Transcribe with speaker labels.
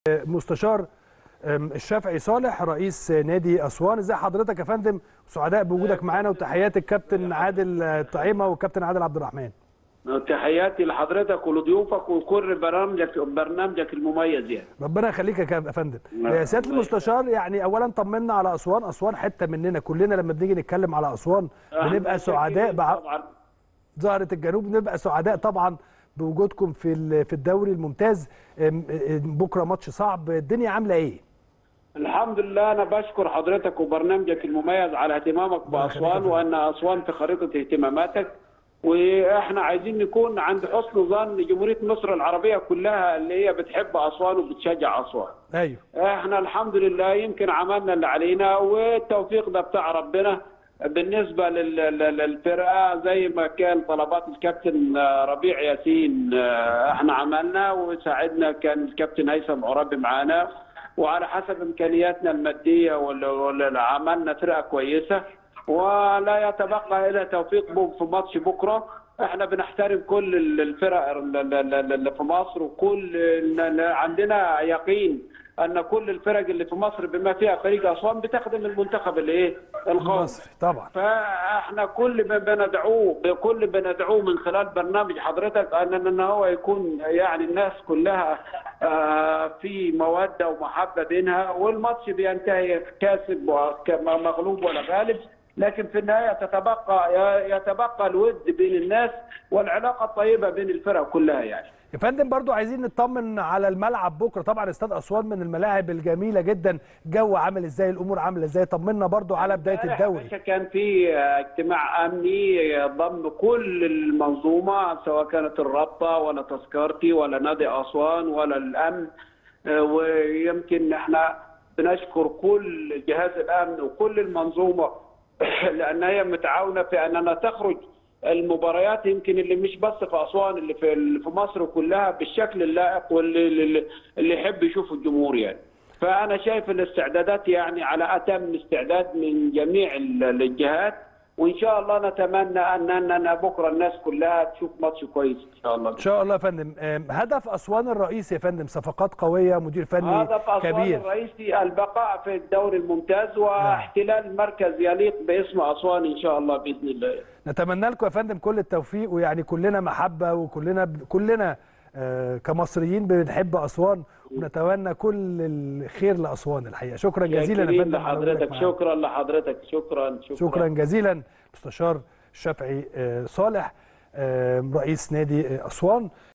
Speaker 1: مستشار الشافعي صالح رئيس نادي اسوان ازي حضرتك يا فندم سعداء بوجودك معانا وتحيات الكابتن عادل طعيمه والكابتن عادل عبد الرحمن
Speaker 2: تحياتي لحضرتك ولضيوفك وكل برنامجك برنامجك المميز يعني
Speaker 1: ربنا يخليك يا فندم يا سياده المستشار يعني اولا طمنا على اسوان اسوان حته مننا كلنا لما بنيجي نتكلم على اسوان بنبقى سعداء بع... زهره الجنوب بنبقى سعداء طبعا بوجودكم في في الدوري الممتاز بكره ماتش صعب الدنيا عامله ايه
Speaker 2: الحمد لله انا بشكر حضرتك وبرنامجك المميز على اهتمامك باسوان وان اسوان في خريطه اهتماماتك واحنا عايزين نكون عند حسن ظن جمهوريه مصر العربيه كلها اللي هي بتحب اسوان وبتشجع اسوان.
Speaker 1: ايوه.
Speaker 2: احنا الحمد لله يمكن عملنا اللي علينا والتوفيق ده بتاع ربنا بالنسبه للفرقه زي ما كان طلبات الكابتن ربيع ياسين احنا عملنا وساعدنا كان الكابتن هيثم عرابي معانا وعلى حسب امكانياتنا الماديه عملنا فرقه كويسه ولا يتبقى الا توفيق في ماتش بكره احنا بنحترم كل الفرق اللي في مصر وكل عندنا يقين ان كل الفرق اللي في مصر بما فيها فريق اسوان بتخدم المنتخب الايه القومي
Speaker 1: طبعا
Speaker 2: فاحنا كل ما بندعوه بكل بندعوه من خلال برنامج حضرتك ان ان هو يكون يعني الناس كلها في موده ومحبه بينها والماتش بينتهي كاسب مغلوب ولا غالب لكن في النهايه تتبقى يتبقى الود بين الناس والعلاقه الطيبه بين الفرق كلها يعني.
Speaker 1: يا فندم برضو عايزين نطمن على الملعب بكره طبعا استاد اسوان من الملاعب الجميله جدا جو عامل ازاي الامور عامله ازاي طمنا برضو على بدايه الدوري
Speaker 2: كان في اجتماع امني ضم كل المنظومه سواء كانت الرابطه ولا تذكرتي ولا نادي اسوان ولا الامن ويمكن احنا بنشكر كل جهاز الامن وكل المنظومه لان هي متعاونه في اننا تخرج المباريات يمكن اللي مش بس في اسوان اللي في في مصر كلها بالشكل اللائق واللي اللي يحب يشوف الجمهور يعني. فانا شايف الاستعدادات يعني على اتم استعداد من جميع الجهات وان شاء الله نتمنى ان اننا بكره الناس كلها تشوف ماتش كويس ان شاء الله
Speaker 1: ان شاء الله يا فندم هدف اسوان الرئيسي يا فندم صفقات قويه مدير فني
Speaker 2: هدف أسوان
Speaker 1: كبير
Speaker 2: الرئيسي البقاء في الدوري الممتاز واحتلال مركز يليق باسم اسوان ان شاء الله باذن الله
Speaker 1: نتمنى لكم يا فندم كل التوفيق ويعني كلنا محبه وكلنا كلنا كمصريين بنحب اسوان ونتمنى كل الخير لاسوان الحقيقه شكرا جزيلا
Speaker 2: يا فندم لحضرتك شكرا لحضرتك شكرا
Speaker 1: شكرا شكرا جزيلا مستشار الشافعي صالح رئيس نادي اسوان